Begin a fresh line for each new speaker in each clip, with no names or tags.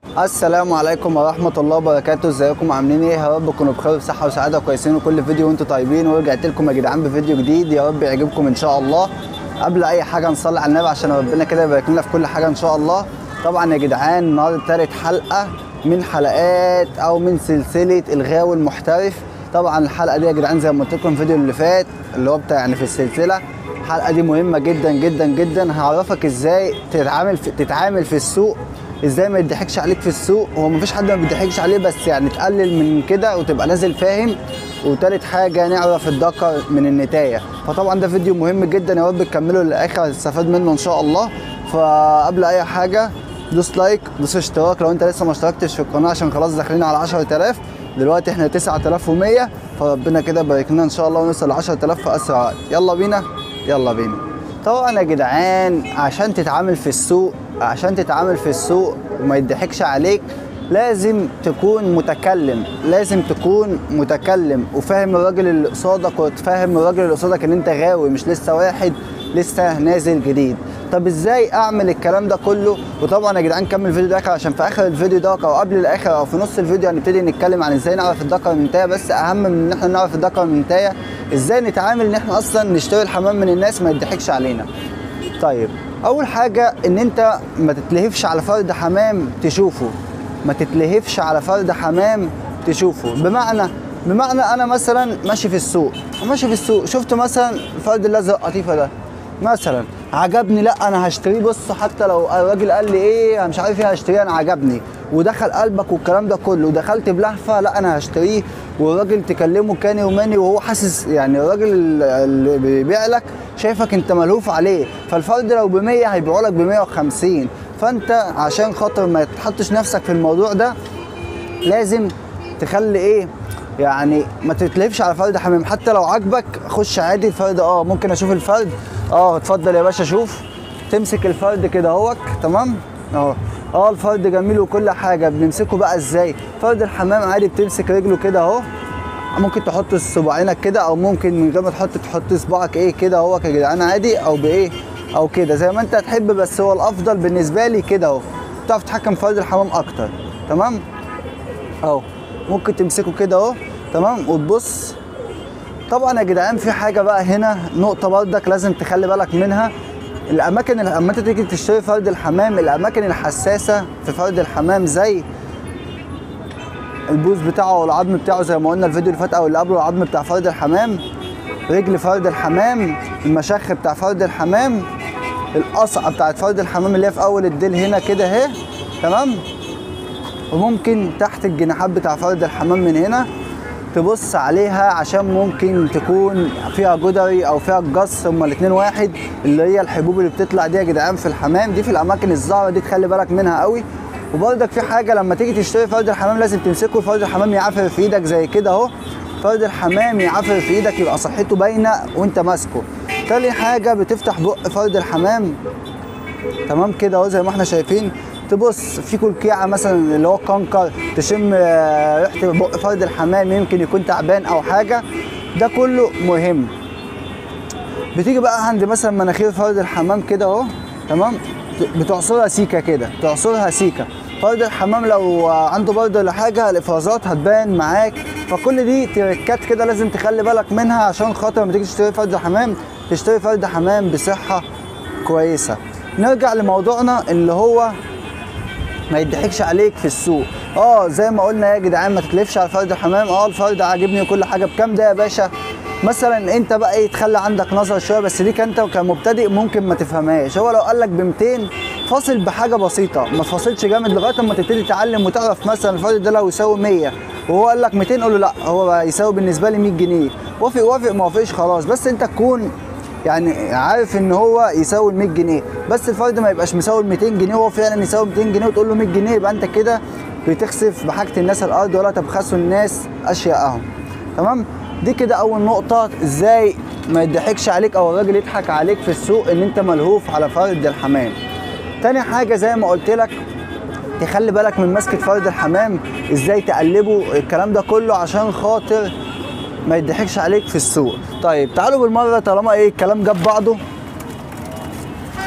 السلام عليكم ورحمة الله وبركاته ازيكم عاملين ايه يا رب تكونوا بخير وصحة وسعادة كويسين وكل فيديو وانتم طيبين ورجعت لكم يا جدعان بفيديو جديد يا رب يعجبكم ان شاء الله قبل اي حاجة نصلي على النبي عشان ربنا كده يبارك لنا في كل حاجة ان شاء الله طبعا يا جدعان النهارده تالت حلقة من حلقات او من سلسلة الغاوي المحترف طبعا الحلقة دي يا جدعان زي ما قلت لكم الفيديو اللي فات اللي هو بتاع يعني في السلسلة الحلقة دي مهمة جدا جدا جدا هعرفك ازاي تتعامل في تتعامل في السوق ازاي ما يضحكش عليك في السوق هو مفيش حد ما بيضحكش عليه بس يعني تقلل من كده وتبقى نازل فاهم وتالت حاجة نعرف الدكر من النتاية فطبعا ده فيديو مهم جدا يا رب تكملوا للآخر هتستفاد منه إن شاء الله فقبل أي حاجة دوس لايك دوس اشتراك لو أنت لسه ما اشتركتش في القناة عشان خلاص داخلين على 10000 دلوقتي احنا 9100 فربنا كده يبارك لنا إن شاء الله ونوصل ل 10000 في أسرع وقت يلا بينا يلا بينا طبعا يا جدعان عشان تتعامل في السوق عشان تتعامل في السوق وما يضحكش عليك لازم تكون متكلم لازم تكون متكلم وفاهم الراجل اللي قصادك وتفهم الراجل اللي قصادك ان انت غاوي مش لسه واحد لسه نازل جديد طب ازاي اعمل الكلام ده كله وطبعا يا جدعان كمل الفيديو ده آخر عشان في اخر الفيديو ده او قبل الاخر او في نص الفيديو هنبتدي نتكلم عن ازاي نعرف الدكر من النتايه بس اهم من ان احنا نعرف الدكر من النتايه ازاي نتعامل ان احنا اصلا نشتري الحمام من الناس ما يضحكش علينا طيب اول حاجه ان انت ما تتلهفش على فرد حمام تشوفه ما تتلهفش على فرد حمام تشوفه بمعنى بمعنى انا مثلا ماشي في السوق ماشي في السوق شفت مثلا الفرد الازرق قطيفه ده مثلا عجبني لا انا هشتريه بص حتى لو الراجل قال لي ايه أنا مش عارف ايه هشتريه انا عجبني ودخل قلبك والكلام ده كله ودخلت بلهفه لا انا هشتريه والراجل تكلمه كاني وماني وهو حاسس يعني الراجل اللي بيبيع لك شايفك انت ملهوف عليه فالفرد لو ب 100 هيبيعوا لك ب 150 فانت عشان خاطر ما تحطش نفسك في الموضوع ده لازم تخلي ايه يعني ما تتلهفش على فرد حمام حتى لو عاجبك خش عادي الفرد اه ممكن اشوف الفرد اه اتفضل يا باشا شوف تمسك الفرد كده اهوك تمام اهو اه الفرد جميل وكل حاجه بنمسكه بقى ازاي فرد الحمام عادي بتمسك رجله كده اهو ممكن تحط صباعينك كده او ممكن من غير ما تحط تحط صباعك ايه كده اهو يا جدعان عادي او بايه او كده زي ما انت تحب بس هو الافضل بالنسبه لي كده اهو تعرف تتحكم في فرد الحمام اكتر تمام اهو ممكن تمسكه كده اهو تمام وتبص طبعا يا جدعان في حاجه بقى هنا نقطه برضك لازم تخلي بالك منها الاماكن اللي لما انت تيجي تشتري فرد الحمام الاماكن الحساسه في فرد الحمام زي البوز بتاعه والعظم بتاعه زي ما قلنا الفيديو اللي فات او اللي قبله العظم بتاع فرد الحمام رجل فرد الحمام المشخ بتاع فرد الحمام القصعه بتاعت فرد الحمام اللي هي في اول الديل هنا كده اهي تمام وممكن تحت الجناحات بتاع فرد الحمام من هنا تبص عليها عشان ممكن تكون فيها جدري او فيها الجص هما الاتنين واحد اللي هي الحبوب اللي بتطلع دي يا جدعان في الحمام دي في الاماكن الزهره دي تخلي بالك منها قوي وبرضك في حاجه لما تيجي تشتري فرد الحمام لازم تمسكه فرد الحمام يعافر في ايدك زي كده اهو فرد الحمام يعافر في ايدك يبقى صحته باينه وانت ماسكه تاني حاجه بتفتح بق فرد الحمام تمام كده اهو زي ما احنا شايفين تبص في كلكيعه مثلا اللي هو كنكر تشم ريحه بق فرد الحمام يمكن يكون تعبان او حاجه ده كله مهم بتيجي بقى عند مثلا مناخير فرد الحمام كده اهو تمام بتعصرها سيكه كده تعصرها سيكه فرد الحمام لو عنده برد ولا حاجه الافرازات هتبان معاك فكل دي تركات كده لازم تخلي بالك منها عشان خاطر لما تيجي تشتري فرد حمام تشتري فرد حمام بصحه كويسه نرجع لموضوعنا اللي هو ما يضحكش عليك في السوق اه زي ما قلنا يا جدعان ما تتلفش على فرد الحمام اه الفرد عاجبني وكل حاجه بكام ده يا باشا مثلا انت بقى ايه تخلي عندك نظر شويه بس ليك انت كمبتدئ ممكن ما تفهمهاش هو لو قال لك ب 200 فاصل بحاجه بسيطه ما تفاصلش جامد لغايه اما تبتدي تتعلم وتعرف مثلا الفرد ده لو يساوي 100 وهو قال لك 200 قول له لا هو يساوي بالنسبه لي 100 جنيه وافق وافق ما وافقش خلاص بس انت تكون يعني عارف ان هو يساوي ال 100 جنيه بس الفرد ما يبقاش مساوي ال 200 جنيه هو فعلا يساوي 200 جنيه وتقول له 100 جنيه يبقى انت كده بتخسف بحاجه الناس الارض ولا تبخسوا الناس اشياءهم تمام دي كده اول نقطه ازاي ما يضحكش عليك او الراجل يضحك عليك في السوق ان انت ملهوف على فرد الحمام تاني حاجه زي ما قلت لك تخلي بالك من مسكه فرد الحمام ازاي تقلبه الكلام ده كله عشان خاطر ما يضحكش عليك في السوق طيب تعالوا بالمره طالما ايه الكلام جاب بعضه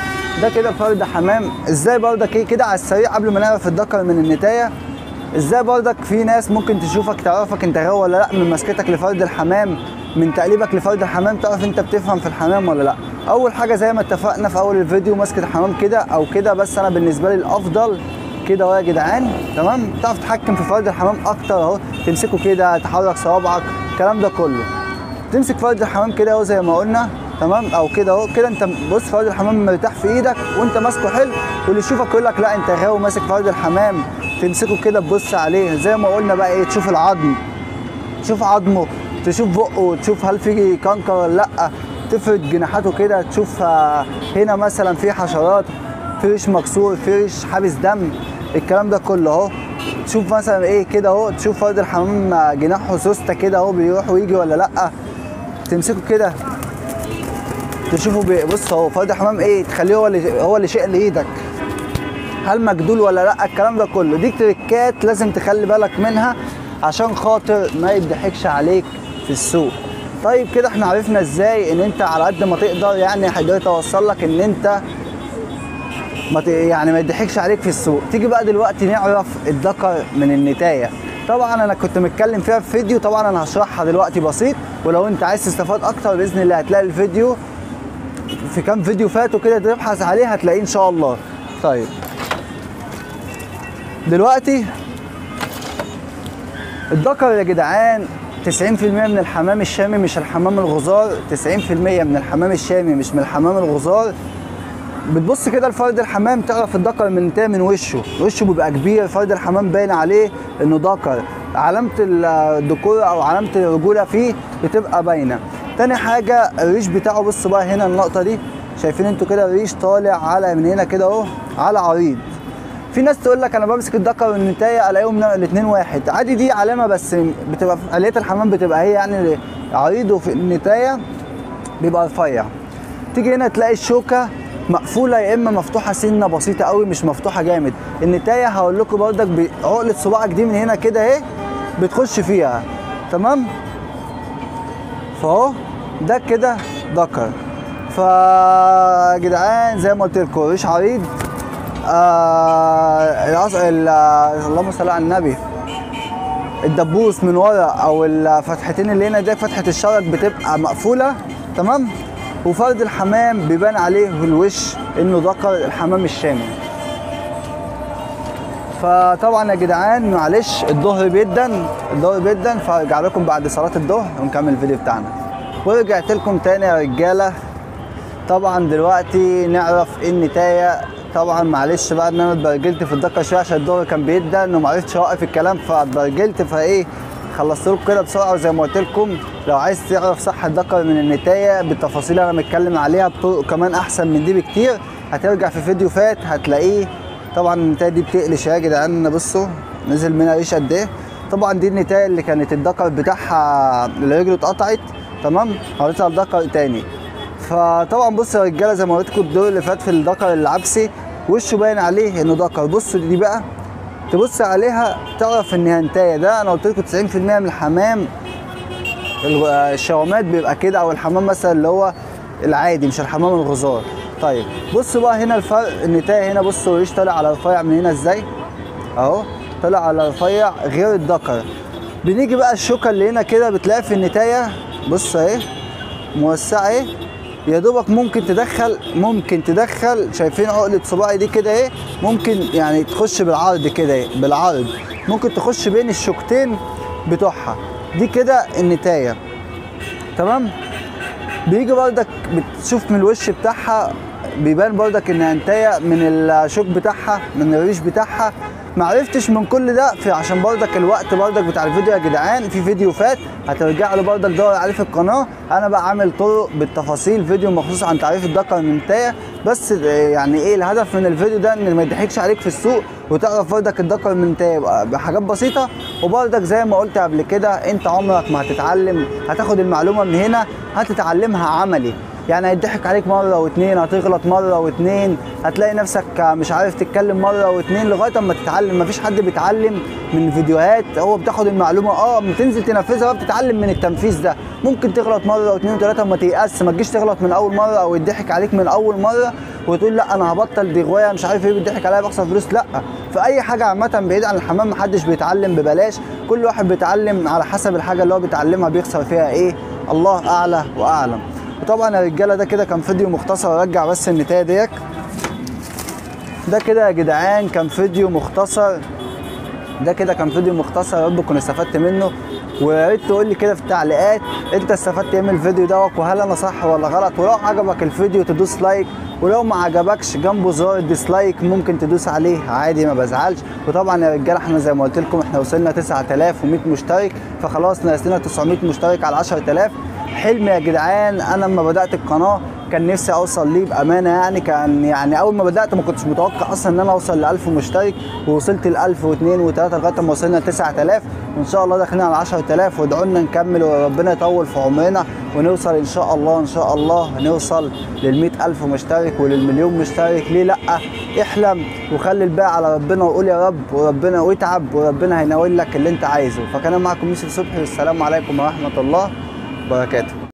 ده كده فرد حمام ازاي برضك ايه كده على السريع قبل ما نعرف الذكر من النتايه ازاي برضك في ناس ممكن تشوفك تعرفك انت غاوي ولا لا من مسكتك لفرد الحمام من تقليبك لفرد الحمام تعرف انت بتفهم في الحمام ولا لا اول حاجه زي ما اتفقنا في اول الفيديو مسكه الحمام كده او كده بس انا بالنسبه لي الافضل كده اهو يا جدعان تمام تعرف تتحكم في فرد الحمام اكتر اهو تمسكه كده تحرك صوابعك الكلام ده كله تمسك فرد الحمام كده اهو زي ما قلنا تمام او كده اهو كده انت بص فرد الحمام مرتاح في ايدك وانت ماسكه حلو واللي يشوفك يقول لك لا انت غاوي ماسك فرد الحمام تمسكه كده تبص عليه زي ما قلنا بقى ايه تشوف العظم تشوف عظمه تشوف بقه تشوف هل في كنكر ولا لا تفرد جناحاته كده تشوف آه، هنا مثلا في حشرات في ريش مكسور في ريش حابس دم الكلام ده كله اهو تشوف مثلا ايه كده اهو تشوف فرد الحمام آه، جناحه سوسته كده اهو بيروح ويجي ولا لا تمسكه كده تشوفه بي- بص اهو فرد الحمام ايه تخليه هو اللي هو اللي شيء لايدك هل مجدول ولا لا الكلام ده كله دي تريكات لازم تخلي بالك منها عشان خاطر ما يضحكش عليك في السوق طيب كده احنا عرفنا ازاي ان انت على قد ما تقدر يعني قدرت اوصل لك ان انت ما ت... يعني ما يضحكش عليك في السوق تيجي بقى دلوقتي نعرف الذكر من النتايه طبعا انا كنت متكلم فيها في فيديو طبعا انا هشرحها دلوقتي بسيط ولو انت عايز تستفاد اكتر باذن الله هتلاقي الفيديو في كام فيديو فاتوا كده تبحث عليه هتلاقيه ان شاء الله طيب دلوقتي الذكر يا جدعان 90% من الحمام الشامي مش الحمام الغزار 90% من الحمام الشامي مش من الحمام الغزار بتبص كده لفرد الحمام تعرف الذكر من انتهى من وشه وشه بيبقى كبير فرد الحمام باين عليه انه ذكر علامة الذكورة او علامة الرجولة فيه بتبقى باينة تاني حاجة الريش بتاعه بص بقى هنا النقطة دي شايفين انتوا كده الريش طالع على من هنا كده اهو على عريض في ناس تقول لك انا بمسك الذكر والنتايه الاقيهم الاثنين واحد عادي دي علامه بس بتبقى في اليه الحمام بتبقى هي يعني عريض وفي النتايه بيبقى رفيع تيجي هنا تلاقي الشوكه مقفوله يا اما مفتوحه سنه بسيطه قوي مش مفتوحه جامد النتايه هقول لكم برضك بعقله صباعك دي من هنا كده اهي بتخش فيها تمام فاهو ده كده ذكر فا جدعان زي ما قلت لكم ريش عريض آه العص... ال- آه، اللهم صل على النبي الدبوس من ورا او الفتحتين اللي هنا دي فتحه الشرج بتبقى مقفوله تمام وفرد الحمام بيبان عليه في الوش انه ذكر الحمام الشامي فطبعا يا جدعان معلش الظهر بيدن الظهر بيدن فارجع لكم بعد صلاه الظهر ونكمل الفيديو بتاعنا ورجعت لكم تاني يا رجاله طبعا دلوقتي نعرف ايه النتايه طبعا معلش بقى ان انا اتبرجلت في الدقه شويه عشان الظهر كان بيدن وما عرفتش اوقف الكلام فاتبرجلت فايه خلصت لكم كده بسرعه وزي ما قلت لكم لو عايز تعرف صح الذكر من النتايه بالتفاصيل اللي انا متكلم عليها بطرق كمان احسن من دي بكتير هترجع في فيديو فات هتلاقيه طبعا النتايه دي بتقلش يا جدعان بصوا نزل منها ريش قد ايه طبعا دي النتايه اللي كانت الذكر بتاعها اللي رجله اتقطعت تمام حطيتها الذكر تاني فطبعا بص يا رجاله زي ما قلت لكم الدور اللي فات في الذكر العبسي وشه باين عليه انه ذكر بص دي بقى تبص عليها تعرف ان هي انتايه ده انا قلت لكم 90% من الحمام الغ- الشوامات بيبقى كده او الحمام مثلا اللي هو العادي مش الحمام الغزار طيب بص بقى هنا الفرق النتايه هنا بصوا الريش طالع على رفيع من هنا ازاي اهو طالع على رفيع غير الذكر بنيجي بقى الشوكه اللي هنا كده بتلاقي في النتايه بص اهي موسعه اهي يا دوبك ممكن تدخل ممكن تدخل شايفين عقلة صباعي دي كده ايه ممكن يعني تخش بالعرض كده ايه بالعرض ممكن تخش بين الشوكتين بتوعها دي كده النتايه تمام بيجي بردك بتشوف من الوش بتاعها بيبان بردك انها انتايه من الشوك بتاعها من الريش بتاعها معرفتش من كل ده في عشان بردك الوقت بردك بتاع الفيديو يا جدعان في فيديو فات هترجع له بردك دور عليه في القناه انا بقى عامل طرق بالتفاصيل فيديو مخصوص عن تعريف الدقه من النتايه بس يعني ايه الهدف من الفيديو ده ان ما يضحكش عليك في السوق وتعرف بردك الدقه من النتايه يبقى بحاجات بسيطه وبردك زي ما قلت قبل كده انت عمرك ما هتتعلم هتاخد المعلومه من هنا هتتعلمها عملي يعني هيضحك عليك مره واتنين هتغلط مره واتنين هتلاقي نفسك مش عارف تتكلم مره واتنين لغايه اما تتعلم مفيش حد بيتعلم من فيديوهات هو بتاخد المعلومه اه بتنزل تنفذها بقى بتتعلم من التنفيذ ده ممكن تغلط مره واتنين وتلاته وما تيأس ما تجيش تغلط من اول مره او يضحك عليك من اول مره وتقول لا انا هبطل دي غوايه مش عارف ايه بيضحك عليا بخسر فلوس لا في اي حاجه عامه بعيد عن الحمام محدش بيتعلم ببلاش كل واحد بيتعلم على حسب الحاجه اللي هو بيتعلمها بيخسر فيها ايه الله اعلى واعلم وطبعا يا رجاله ده كده كان فيديو مختصر ارجع بس النتايه ديت ده كده يا جدعان كان فيديو مختصر ده كده كان فيديو مختصر يا رب تكون استفدت منه ويا ريت تقول لي كده في التعليقات انت استفدت ايه من الفيديو دوت وهل انا صح ولا غلط ولو عجبك الفيديو تدوس لايك ولو ما عجبكش جنبه زرار الديسلايك ممكن تدوس عليه عادي ما بزعلش وطبعا يا رجاله احنا زي ما قلت لكم احنا وصلنا 9100 مشترك فخلاص ناقص لنا 900 مشترك على 10000 حلم يا جدعان انا لما بدات القناه كان نفسي اوصل ليه بامانه يعني كان يعني اول ما بدات ما كنتش متوقع اصلا ان انا اوصل ل 1000 مشترك ووصلت ل 1002 و3 لغايه ما وصلنا 9000 وان شاء الله داخلين على 10000 وادعوا لنا نكمل وربنا يطول في عمرنا ونوصل ان شاء الله ان شاء الله نوصل لل 100000 مشترك وللمليون مشترك ليه لا احلم وخلي الباقي على ربنا وقول يا رب وربنا واتعب وربنا هينول لك اللي انت عايزه فكان معكم يوسف صبحي والسلام عليكم ورحمه الله وبركاته